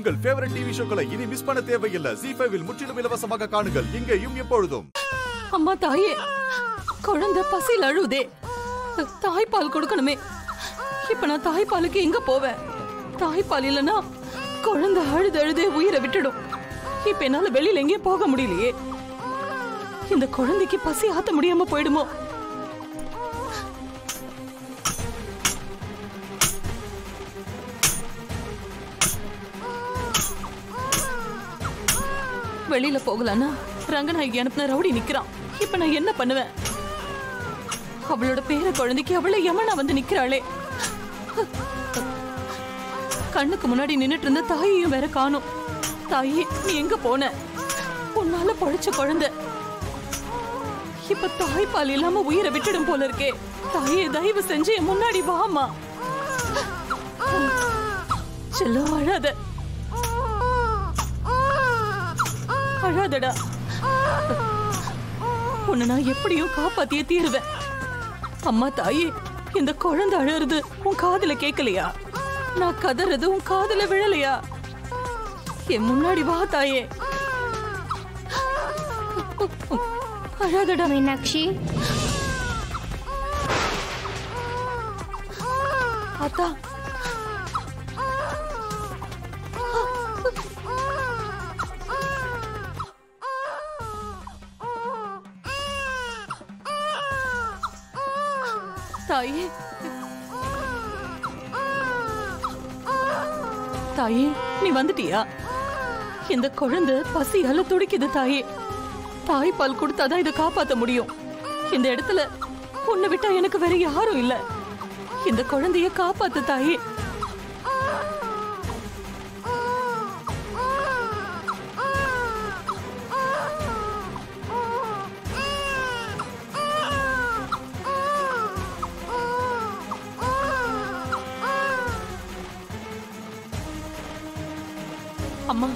உங்கள் favourite TV ஷோக்களை இனி miss பண்ண தேவையில்லை ஜி ஃபைவில் முற்றிலும் இலவசமாக காணுங்கள் இங்கேயும் எப்பொழுதும் அம்மா தாயே குழந்தை பசியில் அழுதே தாய்ப்பால் கொடுக்கணுமே இப்ப நான் தாய்ப்பாலுக்கு எங்க போவேன் தாய்ப்பால் இல்லனா குழந்தை அழுது அழுதே உயிரை விட்டுடும் இப்ப என்னால வெளியில எங்கேயும் போக முடியலையே இந்த குழந்தைக்கு பசி ஆத்த முடியாம போயிடுமோ வெளியில போகலான்னா ரங்கநாயகி அனுப்புன ரவுடி நிக்கிறான் இப்ப நான் என்ன பண்ணுவேன் அவளோட பேர குழந்தைக்கு அவளை யமனா வந்து நிக்கிறாளே கண்ணுக்கு முன்னாடி நின்னுட்டு இருந்த தாயையும் வேற காணும் தாயே நீ எங்க போன உன்னால பொழைச்ச குழந்தை இப்ப தாய்ப்பால் இல்லாம உயிரை விட்டுடும் போல இருக்கே தாயே தயவு செஞ்சு என் முன்னாடி வாமா செல்லம் அழாத அழாதடா உன்னை நான் எப்படியும் காப்பாத்தியே தீருவேன் அம்மா தாயே இந்த குழந்தை அழறது உன் காதுல கேட்கலையா நான் கதறது உன் காதுல விழலையா என் முன்னாடி வா தாயே அழாதடா மீனாட்சி அத்தா தாயே தாயே நீ வந்துட்டியா இந்த குழந்தை பசியால துடிக்குது தாயே தாய்ப்பால் கொடுத்தாதான் இதை காப்பாத்த முடியும் இந்த இடத்துல உன்னை விட்டா எனக்கு வேற யாரும் இல்ல இந்த குழந்தைய காப்பாத்து தாயே அம்மா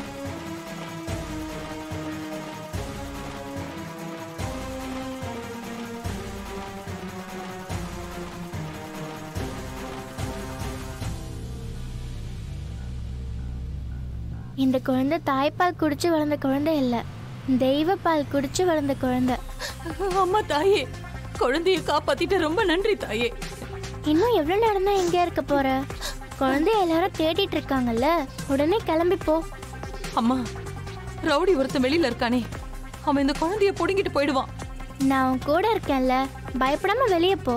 இந்த குழந்தை தாய்ப்பால் குடிச்சு வளர்ந்த குழந்தை இல்ல தெய்வ பால் குடிச்சு வளர்ந்த குழந்தை அம்மா தாயே குழந்தைய காப்பாத்திட்டு ரொம்ப நன்றி தாயே இன்னும் எவ்வளவு நேரம் தான் எங்க இருக்க போற குழந்தைய எல்லாரும் தேடிட்டு இருக்காங்கல்ல உடனே கிளம்பி போ அம்மா ரவுடி ஒருத்தன் வெளியில இருக்கானே அவன் இந்த குழந்தைய புடுங்கிட்டு போயிடுவான் நான் உன் கூட இருக்கேன்ல பயப்படாம வெளியே போ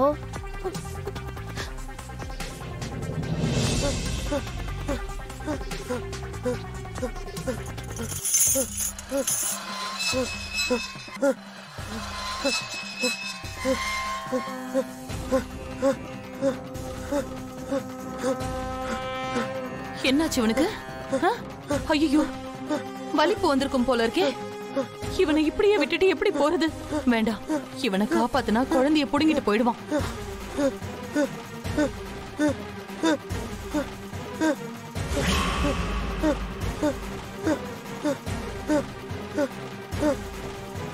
என்னாச்சு இவனுக்கு ஐயோ வலிப்பு வந்திருக்கும் போல இருக்கே இவனை இப்படியே விட்டுட்டு எப்படி போறது வேண்டாம் இவனை காப்பாத்துனா குழந்தைய புடுங்கிட்டு போயிடுவான்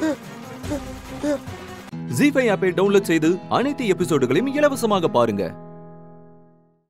ஜி ஃபைவ் ஆப்பை டவுன்லோட் செய்து அனைத்து எபிசோடுகளையும் இலவசமாக பாருங்க